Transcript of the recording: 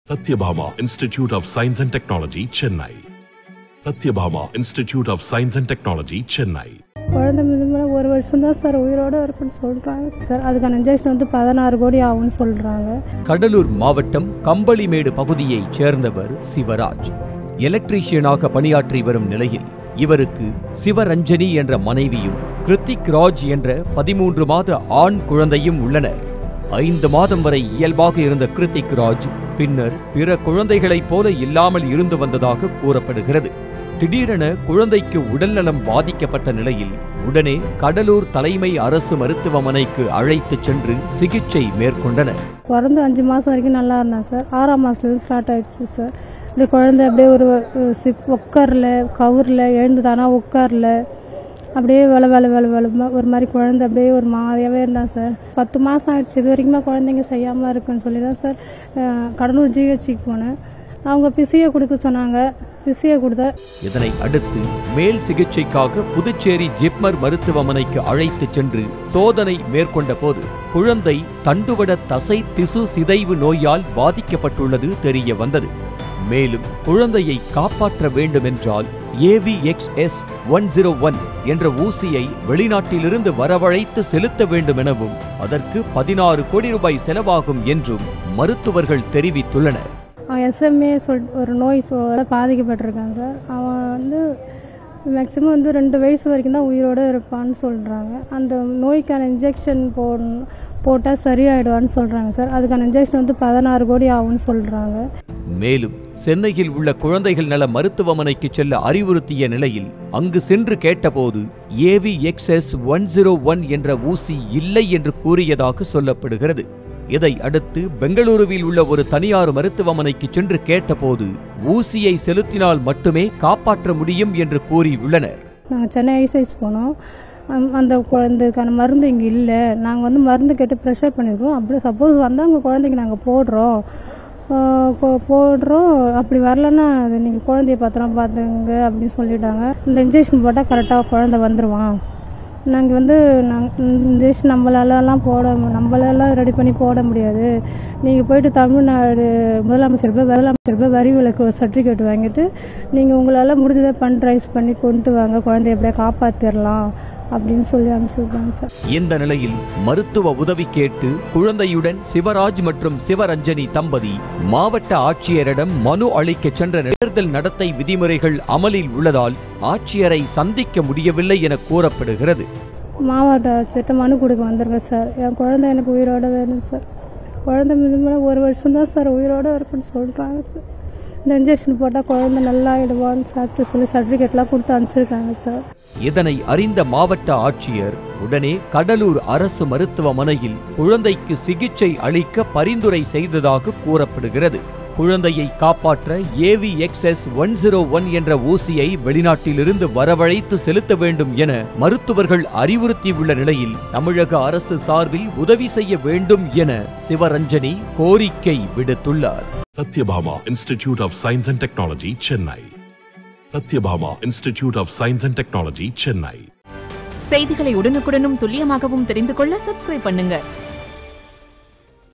Satyabhama Institute of Science and Technology, Chennai. Satyabhama Institute of Science and Technology, Chennai. குழந்தை minimum ஒரு வருஷம் தான் sir உயிரோட இருக்குன்னு சொல்கிறாங்க சார் அதுக்கான இன்ஜெக்ஷன் வந்து பதினாறு கோடி ஆகும்னு சொல்கிறாங்க கடலூர் மாவட்டம் கம்பளிமேடு பகுதியைச் சேர்ந்தவர் சிவராஜ் எலக்ட்ரீஷியனாக பணியாற்றி வரும் நிலையில் இவருக்கு சிவரஞ்சனி என்ற மனைவியும் கிருத்திக் ராஜ் என்ற பதிமூன்று மாத ஆண் குழந்தையும் உள்ளனர் ஐந்து மாதம் வரை இயல்பாக இருந்த கிருத்திக் ராஜ் பின்னர் பிற குழந்தைகளைப் போல இல்லாமல் இருந்து வந்ததாக கூறப்படுகிறது திடீரென குழந்தைக்கு உடல்நலம் பாதிக்கப்பட்ட நிலையில் உடனே கடலூர் தலைமை அரசு மருத்துவமனைக்கு அழைத்துச் சென்று சிகிச்சை மேற்கொண்டனர் பிறந்து அஞ்சு மாதம் வரைக்கும் நல்லா இருந்தான் சார் ஆறாம் மாதத்துலேருந்து ஸ்டார்ட் ஆயிடுச்சு சார் இப்படி குழந்தை அப்படியே ஒரு அஹ், சிப் உட்காரல கவுரில் எழுந்து தானா உட்காரல அப்படியே வேலை வேலை வேலை வேலை ஒரு மாதிரி குழந்தை அப்படியே ஒரு மாதிரியாகவே இருந்தான் சார் பத்து மாதம் ஆயிடுச்சு இது வரைக்குமே குழந்தைங்க செய்யாமல் இருக்குன்னு சொல்லி தான் சார் அஹ், கடலூர் ஜிஹெச்சிக்கு போனேன் அவங்க பிசியை கொடுக்க சொன்னாங்க பிசியை கொடுத்தேன் இதனை அடுத்து மேல் சிகிச்சைக்காக புதுச்சேரி ஜிப்மர் மருத்துவமனைக்கு அழைத்துச் சென்று சோதனை மேற்கொண்ட போது குழந்தை தண்டுவட தசை திசு சிதைவு நோயால் பாதிக்கப்பட்டுள்ளது தெரிய வந்தது மேலும் குழந்தையை காப்பாற்ற வேண்டுமென்றால் ஏவிஎக்ஸ்எஸ் ஒன் ஜீரோ ஒன் என்ற ஊசியை வெளிநாட்டிலிருந்து வரவழைத்து செலுத்த வேண்டுமெனவும் அதற்கு பதினாறு கோடி ரூபாய் செலவாகும் என்றும் மருத்துவர்கள் தெரிவித்துள்ளனர் அவன் எஸ்எம்ஏ சொல் ஒரு நோய் சொல்ல பாதிக்கப்பட்டிருக்கான் சார் அவன் வந்து மேக்ஸிமம் வந்து ரெண்டு வயசு வரைக்கும் தான் உயிரோடு இருப்பான்னு சொல்கிறாங்க அந்த நோய்க்கான இன்ஜெக்ஷன் போடணும் போட்டால் சரியாயிடுவான்னு சொல்கிறாங்க சார் அதுக்கான இன்ஜெக்ஷன் வந்து பதினாறு கோடி ஆகும்னு சொல்கிறாங்க மேலும் சென்னையில் உள்ள குழந்தைகள் நல மருத்துவமனைக்கு செல்ல அறிவுறுத்திய நிலையில் அங்கு சென்று கேட்டபோது AV XS one zero one என்ற ஊசி இல்லை என்று கூறியதாக சொல்லப்படுகிறது இதை அடுத்து பெங்களூருவில் உள்ள ஒரு தனியார் மருத்துவமனைக்கு சென்று கேட்டபோது ஊசியை செலுத்தினால் மட்டுமே காப்பாற்ற முடியும் என்று கூறியுள்ளனர் நாங்கள் சென்னை ஐசைஸ் போனோம் அம்- அந்த குழந்தைக்கான மருந்து இங்கே இல்லை நாங்கள் வந்து மருந்து கேட்டு ப்ரெஷர் பண்ணியிருக்கோம் அப்படி சப்போஸ் வந்தால் உங்கள் குழந்தைக்கு நாங்கள் போடுறோம் ஆஹ் போ- போடுறோம் அப்படி வரலன்னா அது நீங்கள் குழந்தைய பத்திரம் பார்த்துங்க அப்படின்னு சொல்லிட்டாங்க இந்த இன்ஜெக்ஷன் போட்டால் கரெக்டாக குழந்தை வந்துடுவான் நாங்கள் வந்து நாங்கள் இன்ஜெக்ஷன் நம்மளாலலாம் போட நம்மளாலாம் ரெடி பண்ணி போட முடியாது நீங்கள் போயிட்டு தமிழ்நாடு முதலமைச்சர் போய் முதலமைச்சர் போய் வரி விலக்கு சர்டிஃபிகேட் வாங்கிட்டு நீங்கள் உங்களால் முடிஞ்சதை ஃபண்ட் ரைஸ் பண்ணி கொண்டு வாங்க குழந்தைய எப்படியா காப்பாற்றிடலாம் அப்படின்னு சொல்லி அனுப்பிச்சிருக்காங்க சார் இந்த நிலையில் மருத்துவ உதவி கேட்டு குழந்தையுடன் சிவராஜ் மற்றும் சிவரஞ்சனி தம்பதி மாவட்ட ஆட்சியரிடம் மனு அளிக்கச் சென்ற தேர்தல் நடத்தை விதிமுறைகள் அமலில் உள்ளதால் ஆட்சியரை சந்திக்க முடியவில்லை என கூறப்படுகிறது மாவட்ட ஆட்சியர்கிட்ட மனு கொடுக்க வந்திருக்கேன் சார் என் குழந்தை எனக்கு உயிரோட வேணும் சார் குழந்தை மினிமம் ஒரு வருஷம் தான் சார் உயிரோட இருக்குன்னு சொல்கிறாங்க சார் இந்த இன்ஜெக்ஷன் போட்டால் குழந்தை நல்லா ஆயிடுவான்னு சாப்பிட்டு சொல்லி சர்டிஃபிகேட்லாம் கொடுத்து அனுப்பிச்சிருக்காங்க சார் இதனை அறிந்த மாவட்ட ஆட்சியர் உடனே கடலூர் அரசு மருத்துவமனையில் குழந்தைக்கு சிகிச்சை அளிக்க பரிந்துரை செய்ததாக கூறப்படுகிறது குழந்தையை காப்பாற்ற AV XS one zero one என்ற ஊசியை வெளிநாட்டிலிருந்து வரவழைத்து செலுத்த வேண்டும் என மருத்துவர்கள் அறிவுறுத்தியுள்ள நிலையில் தமிழக அரசு சார்பில் உதவி செய்ய வேண்டும் என சிவரஞ்சனி கோரிக்கை விடுத்துள்ளார் Satyabhama Institute of Science and Technology, Chennai. Satyabhama Institute of Science and Technology, Chennai. செய்திகளை உடனுக்குடனும் துல்லியமாகவும் தெரிந்து கொள்ள சப்ஸ்கிரைப் பண்ணுங்க